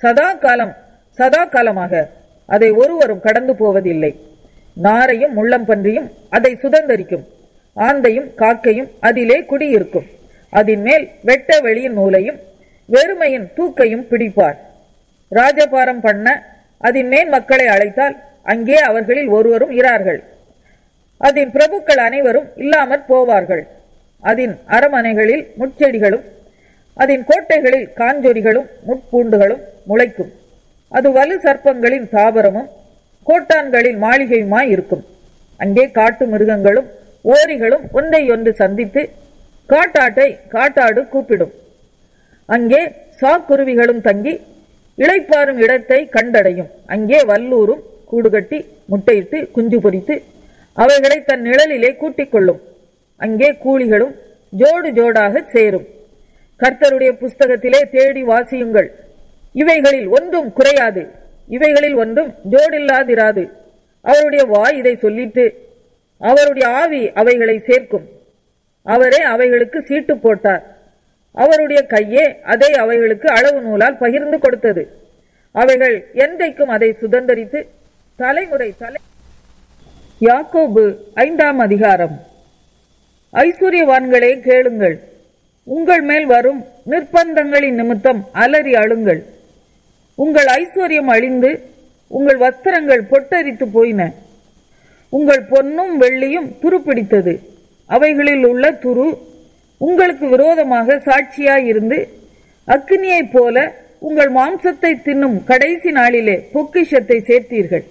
சதா காலம் சதா காலமாக அதை ஒருவரும் கடந்து போவதில்லை நாரையும் முள்ளம்பன்றியும் அதை சுதந்தரிக்கும் ஆந்தையும் காக்கையும் அதிலே குடியிருக்கும் அதன் மேல் வெட்ட வெளியின் நூலையும் வெறுமையின் தூக்கையும் பிடிப்பார் ராஜபாரம் பண்ண அதன் மேல் மக்களை அழைத்தால் அங்கே அவர்களில் ஒருவரும் இரார்கள் அதன் பிரபுக்கள் அனைவரும் இல்லாமற் போவார்கள் அதன் அரமனைகளில் முட்செடிகளும் அதன் கோட்டைகளில் காஞ்சொரிகளும் முட்பூண்டுகளும் முளைக்கும் அது வலு சர்ப்பங்களின் தாபரமும் கோட்டான்களின் மாளிகையுமாய் இருக்கும் அங்கே காட்டு மிருகங்களும் ஓரிகளும் ஒன்றை ஒன்று சந்தித்து காட்டாட்டை காட்டாடு கூப்பிடும் அங்கே சாக்குருவிகளும் தங்கி இளைப்பாறும் இடத்தை கண்டடையும் அங்கே வல்லூரும் கூடுகட்டி முட்டையிட்டு குஞ்சு பொரித்து அவைகளை தன் நிழலிலே கூட்டிக் கொள்ளும் அங்கே கூலிகளும் ஜோடு ஜோடாக சேரும் கர்த்தருடைய புஸ்தகத்திலே தேடி வாசியுங்கள் இவைகளில் ஒன்றும் குறையாது இவைகளில் ஒன்றும் ஜோடில்லாதிராது அவருடைய வாய் இதை சொல்லிட்டு அவருடைய ஆவி அவைகளை சேர்க்கும் அவரே அவைகளுக்கு சீட்டு போட்டார் அவருடைய கையே அதை அவைகளுக்கு அளவு நூலால் பகிர்ந்து கொடுத்தது அவைகள் என்றைக்கும் அதை சுதந்தரித்து தலைமுறை தலை யாக்கோபு ஐந்தாம் அதிகாரம் ஐஸ்வர்யவான்களே கேளுங்கள் உங்கள் மேல் வரும் நிர்பந்தங்களின் நிமித்தம் அலறி அழுங்கள் உங்கள் ஐஸ்வர்யம் அழிந்து உங்கள் வஸ்திரங்கள் பொட்டரித்து போயின உங்கள் பொன்னும் வெள்ளியும் துருப்பிடித்தது அவைகளில் உள்ள துரு உங்களுக்கு விரோதமாக சாட்சியாயிருந்து அக்கினியைப் போல உங்கள் மாம்சத்தை தின்னும் கடைசி நாளிலே பொக்கிஷத்தை சேர்த்தீர்கள்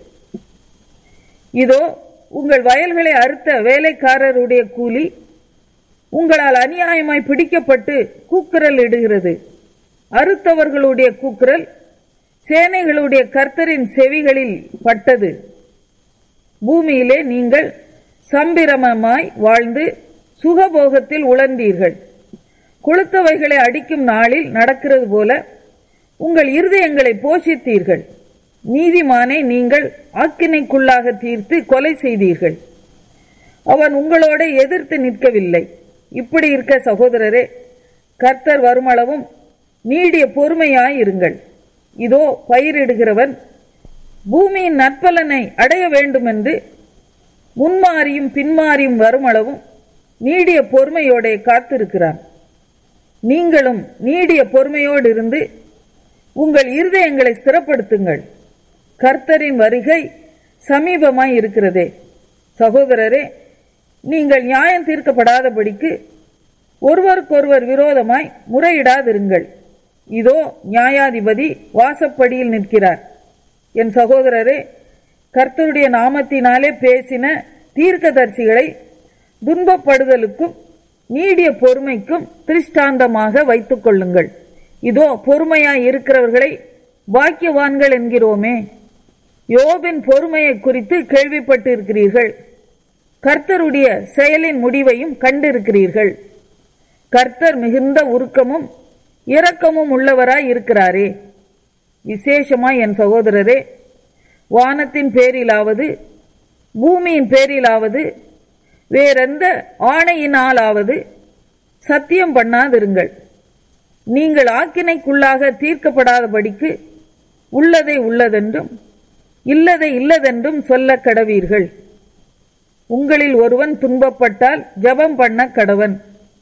இதோ உங்கள் வயல்களை அறுத்த வேலைக்காரருடைய கூலி உங்களால் அநியாயமாய் பிடிக்கப்பட்டு கூக்குரல் இடுகிறது அறுத்தவர்களுடைய கூக்குரல் சேனைகளுடைய கர்த்தரின் செவிகளில் பட்டது பூமியிலே நீங்கள் சம்பிரமமாய் வாழ்ந்து சுகபோகத்தில் உழந்தீர்கள் கொளுத்தவைகளை அடிக்கும் நாளில் நடக்கிறது போல உங்கள் இருதயங்களை போஷித்தீர்கள் நீதிமானை நீங்கள் ஆக்கினைக்குள்ளாக தீர்த்து கொலை செய்தீர்கள் அவன் உங்களோட எதிர்த்து நிற்கவில்லை இப்படி இருக்க சகோதரரே கர்த்தர் வருமளவும் நீடிய பொறுமையாயிருங்கள் இதோ பயிரிடுகிறவன் பூமியின் நற்பலனை அடைய வேண்டுமென்று முன்மாறியும் பின்மாறியும் வருமளவும் நீடிய பொறுமையோட காத்திருக்கிறான் நீங்களும் நீடிய பொறுமையோடு இருந்து உங்கள் இருதயங்களை ஸ்திரப்படுத்துங்கள் கர்த்தரின் வருகை சமீபமாய் இருக்கிறதே சகோதரரே நீங்கள் நியாயம் தீர்க்கப்படாதபடிக்கு ஒருவருக்கொருவர் விரோதமாய் முறையிடாதிருங்கள் இதோ நியாயாதிபதி வாசப்படியில் நிற்கிறார் என் சகோதரரே கர்த்தருடைய நாமத்தினாலே பேசின தீர்க்கதரிசிகளை துன்பப்படுதலுக்கும் நீடிய பொறுமைக்கும் திருஷ்டாந்தமாக வைத்துக் கொள்ளுங்கள் இதோ பொறுமையாய் இருக்கிறவர்களை பாக்கியவான்கள் என்கிறோமே யோபின் பொறுமையை குறித்து கேள்விப்பட்டு இருக்கிறீர்கள் கர்த்தருடைய செயலின் முடிவையும் கண்டிருக்கிறீர்கள் கர்த்தர் மிகுந்த உருக்கமும் இரக்கமும் உள்ளவராய் இருக்கிறாரே விசேஷமாய் என் சகோதரரே வானத்தின் பேரிலாவது பூமியின் பேரிலாவது வேறெந்த ஆணையினாலாவது சத்தியம் பண்ணாதிருங்கள் நீங்கள் ஆக்கினைக்குள்ளாக தீர்க்கப்படாதபடிக்கு உள்ளதை உள்ளதென்றும் இல்லதை இல்லதென்றும் சொல்ல கடவீர்கள் உங்களில் ஒருவன் துன்பப்பட்டால் ஜெபம் பண்ண கடவன்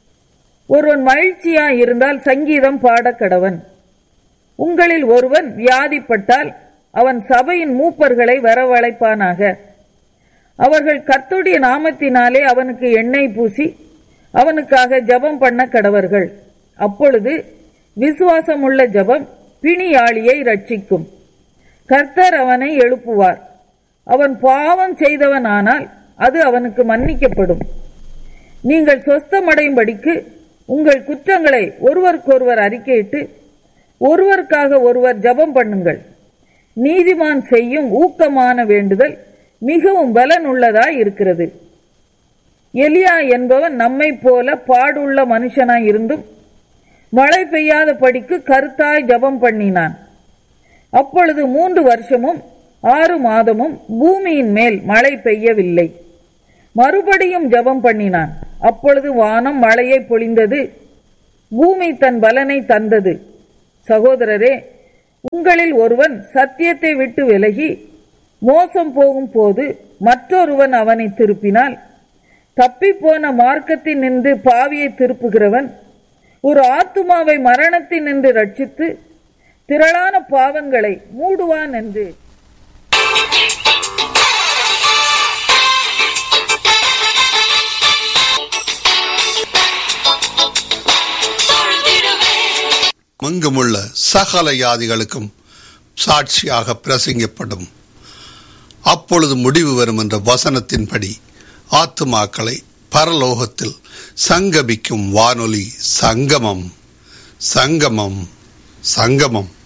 ஒருவன் மகிழ்ச்சியா இருந்தால் சங்கீதம் பாட கடவன் உங்களில் ஒருவன் வியாதிப்பட்டால் அவன் சபையின் மூப்பர்களை வரவழைப்பானாக அவர்கள் கர்த்துடைய நாமத்தினாலே அவனுக்கு எண்ணெய் பூசி அவனுக்காக ஜெபம் பண்ண கடவர்கள் அப்பொழுது விசுவாசமுள்ள ஜெபம் பிணியாளியை ரட்சிக்கும் கர்த்தர் அவனை எழுப்புவார் அவன் பாவம் செய்தவனானால் அது அவனுக்கு மன்னிக்கப்படும் நீங்கள் சொஸ்தமடையும்படிக்கு உங்கள் குற்றங்களை ஒருவருக்கொருவர் அறிக்கையிட்டு ஒருவருக்காக ஒருவர் ஜெபம் பண்ணுங்கள் நீதிமான் செய்யும் ஊக்கமான வேண்டுதல் மிகவும் பலனுள்ளதாய் இருக்கிறது எலியா என்பவன் நம்மைப் போல பாடுள்ள மனுஷனாய் இருந்தும் மழை பெய்யாத படிக்கு கருத்தாய் ஜெபம் பண்ணினான் அப்பொழுது மூன்று வருஷமும் ஆறு மாதமும் பூமியின் மேல் மழை பெய்யவில்லை மறுபடியும் ஜெபம் பண்ணினான் அப்பொழுது வானம் மழையை பொழிந்தது பூமி தன் பலனை தந்தது சகோதரரே உங்களில் ஒருவன் சத்தியத்தை விட்டு விலகி மோசம் போகும் போது மற்றொருவன் அவனை திருப்பினால் தப்பிப்போன மார்க்கத்தில் நின்று பாவியை திருப்புகிறவன் ஒரு ஆத்துமாவை மரணத்தில் நின்று ரட்சித்து திரளான பாவங்களை மூடுவான் என்று எங்குமுள்ள சகல யாதிகளுக்கும் சாட்சியாக பிரசங்கப்படும் அப்பொழுது முடிவு வரும் என்ற வசனத்தின்படி ஆத்துமாக்களை பரலோகத்தில் சங்கமிக்கும் வானொலி சங்கமம் சங்கமம் சங்கமம்